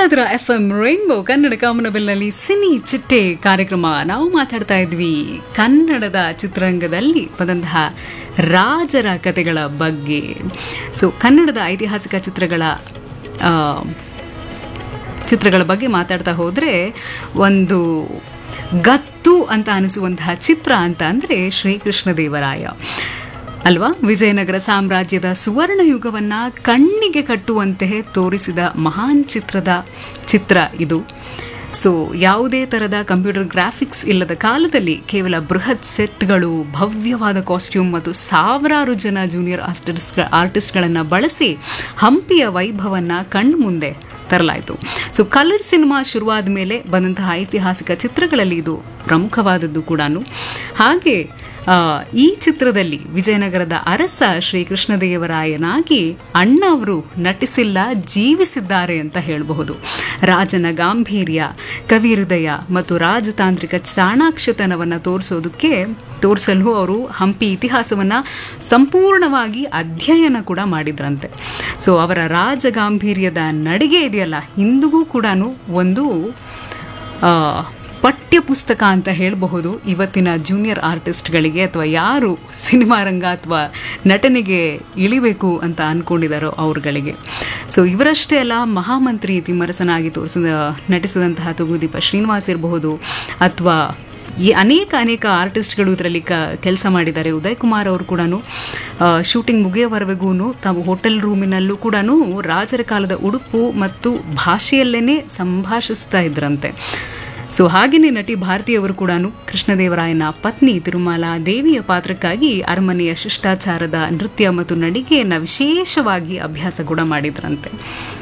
ಇದ್ರ F M rainbow Kannada ಕಾಮನಬಿಲ್ನಲ್ಲಿ cine ಚಿಟ್ಟೆ ಕಾರ್ಯಕ್ರಮ ನಾವು ಮಾತಾಡ್ತಾ ಇದ್ವಿ ಕನ್ನಡದ ಚಿತ್ರರಂಗದಲ್ಲಿ ಬಂದಂತಹ ರಾಜರ ಕಥೆಗಳ ಬಗ್ಗೆ ಸೊ ಕನ್ನಡದ ಐತಿಹಾಸಿಕ ಚಿತ್ರಗಳ ಆ, ಚಿತ್ರಗಳ ಬಗ್ಗೆ ಮಾತಾಡ್ತಾ ಹೋದರೆ ಒಂದು ಗತ್ತು ಅಂತ ಅನಿಸುವಂತಹ ಚಿತ್ರ ಅಂತ ಅಂದರೆ ಶ್ರೀಕೃಷ್ಣ ದೇವರಾಯ ಅಲ್ವಾ ವಿಜಯನಗರ ಸಾಮ್ರಾಜ್ಯದ ಸುವರ್ಣ ಯುಗವನ್ನ ಕಣ್ಣಿಗೆ ಕಟ್ಟುವಂತೆ ತೋರಿಸಿದ ಮಹಾನ್ ಚಿತ್ರದ ಚಿತ್ರ ಇದು ಸೊ ಯಾವುದೇ ಥರದ ಕಂಪ್ಯೂಟರ್ ಗ್ರಾಫಿಕ್ಸ್ ಇಲ್ಲದ ಕಾಲದಲ್ಲಿ ಕೇವಲ ಬೃಹತ್ ಸೆಟ್ಗಳು ಭವ್ಯವಾದ ಕಾಸ್ಟ್ಯೂಮ್ ಮತ್ತು ಸಾವಿರಾರು ಜನ ಜೂನಿಯರ್ ಆರ್ಟಿಸ್ಟ್ ಆರ್ಟಿಸ್ಟ್ಗಳನ್ನು ಬಳಸಿ ಹಂಪಿಯ ವೈಭವನ್ನ ಕಣ್ಮುಂದೆ ತರಲಾಯಿತು ಸೊ ಕಲರ್ ಸಿನಿಮಾ ಶುರುವಾದ ಮೇಲೆ ಬಂದಂತಹ ಐತಿಹಾಸಿಕ ಚಿತ್ರಗಳಲ್ಲಿ ಇದು ಪ್ರಮುಖವಾದದ್ದು ಕೂಡ ಹಾಗೆ ಆ, ಈ ಚಿತ್ರದಲ್ಲಿ ವಿಜಯನಗರದ ಅರಸ ಶ್ರೀ ಕೃಷ್ಣದೇವರಾಯನಾಗಿ ಅಣ್ಣ ಅವರು ನಟಿಸಿಲ್ಲ ಜೀವಿಸಿದ್ದಾರೆ ಅಂತ ಹೇಳಬಹುದು ರಾಜನ ಗಾಂಭೀರ್ಯ ಕವಿ ಹೃದಯ ಮತ್ತು ರಾಜತಾಂತ್ರಿಕ ಚಾಣಾಕ್ಷತನವನ್ನು ತೋರಿಸೋದಕ್ಕೆ ತೋರಿಸಲು ಅವರು ಹಂಪಿ ಇತಿಹಾಸವನ್ನ ಸಂಪೂರ್ಣವಾಗಿ ಅಧ್ಯಯನ ಕೂಡ ಮಾಡಿದ್ರಂತೆ ಸೊ ಅವರ ರಾಜಗಾಂಭೀರ್ಯದ ನಡಿಗೆ ಇದೆಯಲ್ಲ ಇಂದಿಗೂ ಕೂಡ ಒಂದು ಆ, ಪಠ್ಯ ಪುಸ್ತಕ ಅಂತ ಹೇಳಬಹುದು ಇವತ್ತಿನ ಜೂನಿಯರ್ ಆರ್ಟಿಸ್ಟ್ಗಳಿಗೆ ಅಥವಾ ಯಾರು ಸಿನಿಮಾ ರಂಗ ಅಥವಾ ನಟನೆಗೆ ಇಳಿಬೇಕು ಅಂತ ಅಂದ್ಕೊಂಡಿದ್ದಾರೋ ಅವ್ರುಗಳಿಗೆ ಸೊ ಇವರಷ್ಟೇ ಅಲ್ಲ ಮಹಾಮಂತ್ರಿ ತಿಮ್ಮರಸನಾಗಿ ತೋರಿಸಿದ ನಟಿಸಿದಂತಹ ತೂಗುದೀಪ ಶ್ರೀನಿವಾಸ್ ಇರಬಹುದು ಅಥವಾ ಈ ಅನೇಕ ಅನೇಕ ಆರ್ಟಿಸ್ಟ್ಗಳು ಇದರಲ್ಲಿ ಕ ಕೆಲಸ ಮಾಡಿದ್ದಾರೆ ಉದಯ್ ಕುಮಾರ್ ಅವರು ಕೂಡ ಶೂಟಿಂಗ್ ಮುಗಿಯೋವರೆಗೂ ತಾವು ಹೋಟೆಲ್ ರೂಮಿನಲ್ಲೂ ಕೂಡ ರಾಜರ ಕಾಲದ ಉಡುಪು ಮತ್ತು ಭಾಷೆಯಲ್ಲೇ ಸಂಭಾಷಿಸ್ತಾ ಇದ್ರಂತೆ ಸೊ ಹಾಗೆಯೇ ನಟಿ ಭಾರತಿಯವರು ಕೂಡ ಕೃಷ್ಣದೇವರಾಯನ ಪತ್ನಿ ತಿರುಮಲ ದೇವಿಯ ಪಾತ್ರಕ್ಕಾಗಿ ಅರಮನೆಯ ಶಿಷ್ಟಾಚಾರದ ನೃತ್ಯ ಮತ್ತು ನಡಿಗೆಯನ್ನು ವಿಶೇಷವಾಗಿ ಅಭ್ಯಾಸ ಕೂಡ ಮಾಡಿದ್ರಂತೆ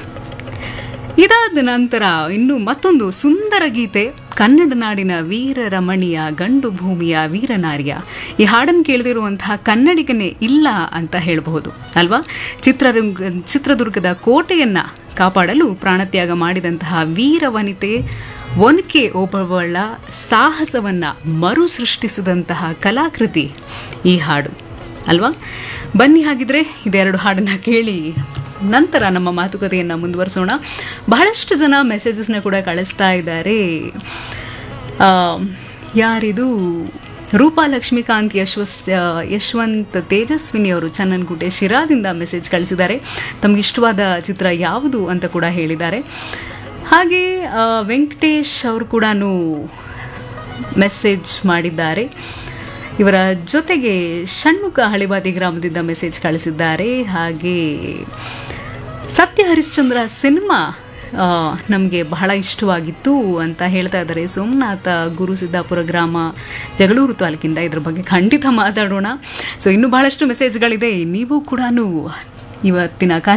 ಇದಾದ ನಂತರ ಇನ್ನು ಮತ್ತೊಂದು ಸುಂದರ ಗೀತೆ ಕನ್ನಡ ನಾಡಿನ ವೀರ ರಮಣೀಯ ಗಂಡು ಭೂಮಿಯ ವೀರನಾರ್ಯ ಈ ಹಾಡನ್ನು ಕೇಳದಿರುವಂತಹ ಕನ್ನಡಿಗನೇ ಇಲ್ಲ ಅಂತ ಹೇಳಬಹುದು ಅಲ್ವಾ ಚಿತ್ರರಂಗ ಚಿತ್ರದುರ್ಗದ ಕೋಟೆಯನ್ನ ಕಾಪಾಡಲು ಪ್ರಾಣತ್ಯಾಗ ಮಾಡಿದಂತಹ ವೀರ ವನಿತೆ ಒನಕೆ ಓಬವ್ವಳ ಸಾಹಸವನ್ನ ಮರು ಸೃಷ್ಟಿಸಿದಂತಹ ಕಲಾಕೃತಿ ಈ ಹಾಡು ಅಲ್ವಾ ಬನ್ನಿ ಹಾಗಿದ್ರೆ ಇದೆರಡು ಹಾಡನ್ನ ಕೇಳಿ ನಂತರ ನಮ್ಮ ಮಾತುಕತೆಯನ್ನು ಮುಂದುವರಿಸೋಣ ಬಹಳಷ್ಟು ಜನ ಮೆಸೇಜಸ್ನ ಕೂಡ ಕಳಿಸ್ತಾ ಇದ್ದಾರೆ ಆ, ಯಾರಿದು ರೂಪಾ ಲಕ್ಷ್ಮೀಕಾಂತ್ ಯಶ್ವಸ್ ಯಶವಂತ್ ತೇಜಸ್ವಿನಿ ಅವರು ಚನ್ನನ್ಗುಡ್ಡೆ ಶಿರಾದಿಂದ ಮೆಸೇಜ್ ಕಳಿಸಿದ್ದಾರೆ ತಮಗೆ ಇಷ್ಟವಾದ ಚಿತ್ರ ಯಾವುದು ಅಂತ ಕೂಡ ಹೇಳಿದ್ದಾರೆ ಹಾಗೆ ಆ, ವೆಂಕಟೇಶ್ ಅವರು ಕೂಡ ಮೆಸೇಜ್ ಮಾಡಿದ್ದಾರೆ ಇವರ ಜೊತೆಗೆ ಷಣ್ಮುಖ ಹಳಿವಾದಿ ಗ್ರಾಮದಿಂದ ಮೆಸೇಜ್ ಕಳಿಸಿದ್ದಾರೆ ಹಾಗೆ ಸತ್ಯ ಹರಿಶ್ಚಂದ್ರ ಸಿನಿಮಾ ನಮಗೆ ಬಹಳ ಇಷ್ಟವಾಗಿತ್ತು ಅಂತ ಹೇಳ್ತಾ ಇದ್ದಾರೆ ಸೋಮನಾಥ ಗುರು ಸಿದ್ದಾಪುರ ಗ್ರಾಮ ಜಗಳೂರು ತಾಲೂಕಿಂದ ಇದ್ರ ಬಗ್ಗೆ ಖಂಡಿತ ಮಾತಾಡೋಣ ಸೊ ಇನ್ನೂ ಬಹಳಷ್ಟು ಮೆಸೇಜ್ಗಳಿದೆ ನೀವು ಕೂಡ ಇವತ್ತಿನ